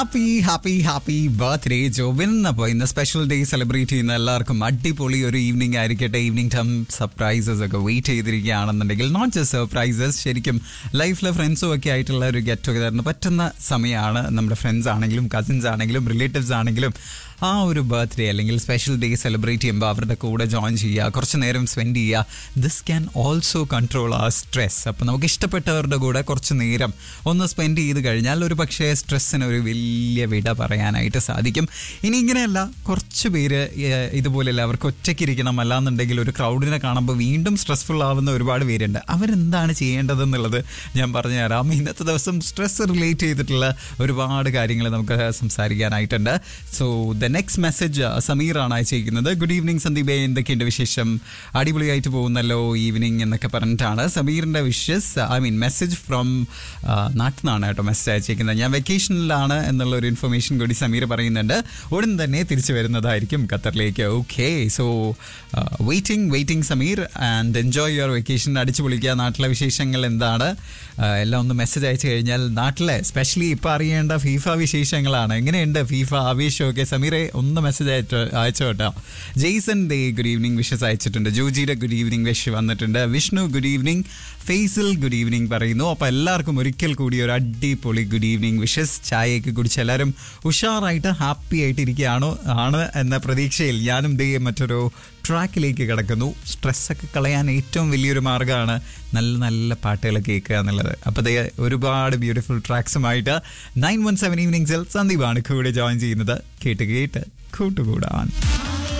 happy happy happy birthday Jobin അപ്പോൾ ഇന്ന് special day celebrate ചെയ്യുന്ന എല്ലാവർക്കും അടിപൊളി ഒരു ഈവനിങ് ആയിരിക്കട്ടെ ഈവനിങ് ടൈം സർപ്രൈസസ് ഒക്കെ വെയിറ്റ് ചെയ്തിരിക്കുകയാണെന്നുണ്ടെങ്കിൽ നോട്ട് ജസ്റ്റ് സർപ്രൈസസ് ശരിക്കും ലൈഫിലെ ഫ്രണ്ട്സും ഒക്കെ ആയിട്ടുള്ള ഒരു ഗെറ്റ് ടുഗദറിന് പറ്റുന്ന സമയമാണ് നമ്മുടെ ഫ്രണ്ട്സ് ആണെങ്കിലും കസിൻസ് ആണെങ്കിലും റിലേറ്റീവ്സ് ആണെങ്കിലും ആ ഒരു ബർത്ത്ഡേ അല്ലെങ്കിൽ സ്പെഷ്യൽ ഡേ സെലിബ്രേറ്റ് ചെയ്യുമ്പോൾ അവരുടെ കൂടെ ജോയിൻ ചെയ്യുക കുറച്ച് നേരം സ്പെൻഡ് ചെയ്യുക ദിസ് ക്യാൻ ഓൾസോ കൺട്രോൾ ആ സ്ട്രെസ് അപ്പോൾ നമുക്ക് ഇഷ്ടപ്പെട്ടവരുടെ കൂടെ കുറച്ച് നേരം ഒന്ന് സ്പെൻഡ് ചെയ്ത് കഴിഞ്ഞാൽ ഒരു പക്ഷേ സ്ട്രെസ്സിന് ഒരു വലിയ വിട പറയാനായിട്ട് സാധിക്കും ഇനി ഇങ്ങനെയല്ല കുറച്ച് പേര് ഏഹ്, ഇതുപോലെയല്ല അവർക്ക് ഒറ്റയ്ക്ക് ഇരിക്കണം അല്ലാന്നുണ്ടെങ്കിൽ ഒരു ക്രൗഡിനെ കാണുമ്പോൾ വീണ്ടും സ്ട്രെസ്ഫുൾ ആവുന്ന ഒരുപാട് പേരുണ്ട് അവരെന്താണ് ചെയ്യേണ്ടതെന്നുള്ളത് ഞാൻ പറഞ്ഞു തരാം ഇന്നത്തെ ദിവസം സ്ട്രെസ് റിലേറ്റ് ചെയ്തിട്ടുള്ള ഒരുപാട് കാര്യങ്ങൾ നമുക്ക് സംസാരിക്കാനായിട്ടുണ്ട് സോ ദ നെക്സ്റ്റ് മെസ്സേജ് സമീറാണ് അയച്ചിരിക്കുന്നത് ഗുഡ് ഈവനിങ് സന്ദീപേ എന്തൊക്കെയുണ്ട് വിശേഷം അടിപൊളിയായിട്ട് പോകുന്നല്ലോ ഈവനിങ് എന്നൊക്കെ പറഞ്ഞിട്ടാണ് സമീറിൻ്റെ wishes I mean message from നാട്ടിൽ നിന്നാണ് കേട്ടോ മെസ്സേജ് അയച്ചിരിക്കുന്നത് ഞാൻ വെക്കേഷനിലാണ് എന്നുള്ള ഒരു ഇൻഫർമേഷൻ കൂടി സമീർ പറയുന്നുണ്ട് ഉടൻ തന്നെ തിരിച്ചു വരുന്നതായിരിക്കും ഖത്തറിലേക്ക് okay so waiting waiting Sameer and enjoy your vacation അടിച്ചു പൊളിക്കുക നാട്ടിലെ വിശേഷങ്ങൾ എന്താണ് ആ, എല്ലാം ഒന്ന് മെസ്സേജ് അയച്ചു കഴിഞ്ഞാൽ നാട്ടിലെ സ്പെഷ്യലി ഇപ്പോൾ അറിയേണ്ട ഫീഫ വിശേഷങ്ങളാണ് എങ്ങനെയുണ്ട് ഫീഫ ആവേശമൊക്കെ സമീറെ ഒന്ന് മെസ്സേജ് അയച്ചു അയച്ചു കേട്ടോ ജെയ്സൺ ദേ ഗുഡ് ഈവനിങ് വിഷസ് അയച്ചിട്ടുണ്ട് ജോജിയുടെ ഗുഡ് ഈവനിങ് വിഷ് വന്നിട്ടുണ്ട് വിഷ്ണു ഗുഡ് ഈവനിങ് ഫേസിൽ ഗുഡ് ഈവനിങ് പറയുന്നു അപ്പോൾ എല്ലാവർക്കും ഒരിക്കൽ കൂടി ഒരു അടിപൊളി ഗുഡ് ഈവനിങ് വിഷസ് ചായയൊക്കെ കുടിച്ച് എല്ലാവരും ഉഷാറായിട്ട് ഹാപ്പി ആയിട്ട് ഇരിക്കുകയാണോ ആണ് എന്ന പ്രതീക്ഷയിൽ ഞാനും ദേ മറ്റൊരു ട്രാക്കിലേക്ക് കിടക്കുന്നു സ്ട്രെസ്സൊക്കെ കളയാൻ ഏറ്റവും വലിയൊരു മാർഗ്ഗമാണ് നല്ല നല്ല പാട്ടുകൾ കേൾക്കുക എന്നുള്ളത് അപ്പോൾ ദേ ഒരുപാട് ബ്യൂട്ടിഫുൾ ട്രാക്സുമായിട്ട് നയൻ വൺ സെവൻ ഈവനിങ്സിൽ സന്ദീപാണ് കൂടെ ജോയിൻ ചെയ്യുന്നത് കേട്ട് കേട്ട് കൂട്ടുകൂടാൻ